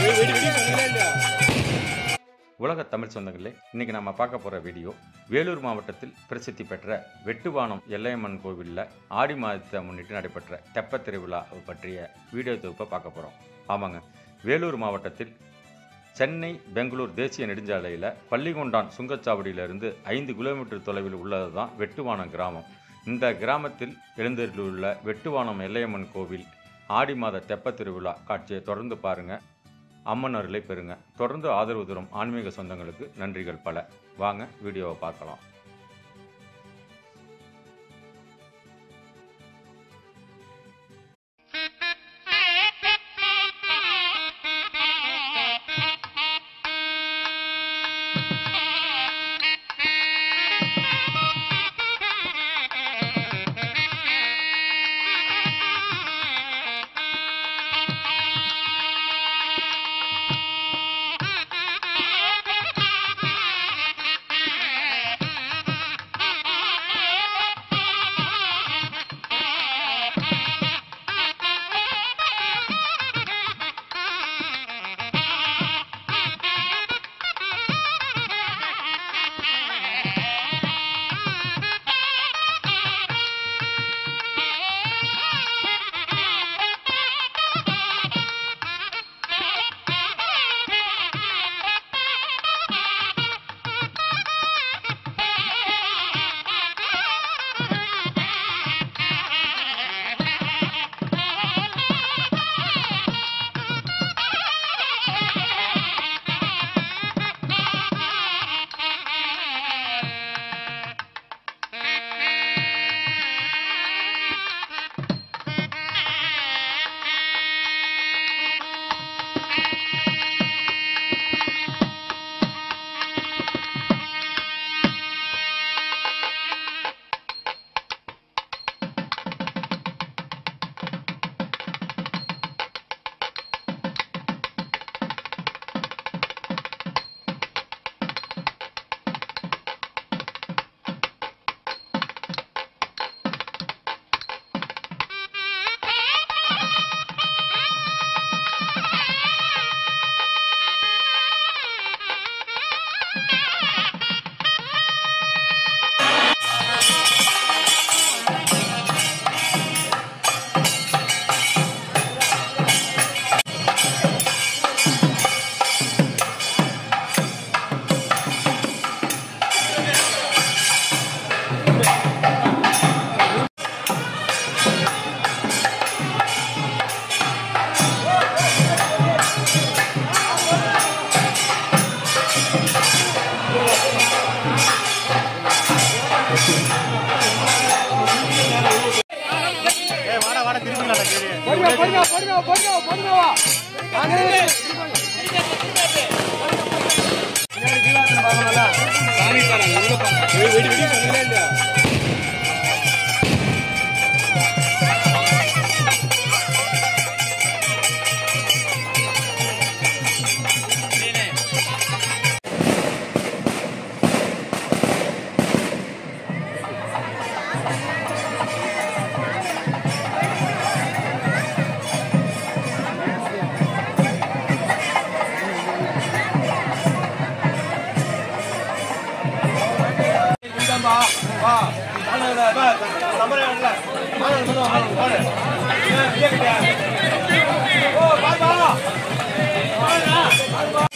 உலக தமிழ் சொந்தங்களே இன்னைக்கு நம்ம பார்க்க போகிற வீடியோ வேலூர் மாவட்டத்தில் பிரசித்தி பெற்ற வெட்டுவானம் எல்லையம்மன் கோவிலில் ஆடி மாதத்தை முன்னிட்டு நடைபெற்ற தெப்ப திருவிழா பற்றிய வீடியோ தொகுப்பை பார்க்க போகிறோம் ஆமாங்க வேலூர் மாவட்டத்தில் சென்னை பெங்களூர் தேசிய நெடுஞ்சாலையில் பள்ளிகொண்டான் சுங்கச்சாவடியிலிருந்து ஐந்து கிலோமீட்டர் தொலைவில் உள்ளது தான் வெட்டுவானம் கிராமம் இந்த கிராமத்தில் எழுந்தருளுள்ள வெட்டுவானம் எல்லையம்மன் கோவில் ஆடி மாத தெப்பத் திருவிழா காட்சியை தொடர்ந்து பாருங்க அம்மன் அருளை பெறுங்க தொடர்ந்து ஆதரவு தரும் ஆன்மீக சொந்தங்களுக்கு நன்றிகள் பல வாங்க வீடியோவை பார்க்கலாம் பொறுமையா, பொறுமையா, பொறுமையா, பொறுமையா, பொறுமையா வா. நானே பின்னாடி கீழாத்துல பார்க்கணும்ல? சாமி பாருங்க, உள்ள பாருங்க. வெடி, வெடி, வெடி சொன்னீங்களா இல்லையா? இந்தாம்மா, வா. நானு இல்ல, வா, நம்பர் இல்ல. வாங்க, வாங்க, வாங்க, வாங்க. ஏன், ஏன் கிட்ட? ஓ, பாப்பா. வாடா, வாடா.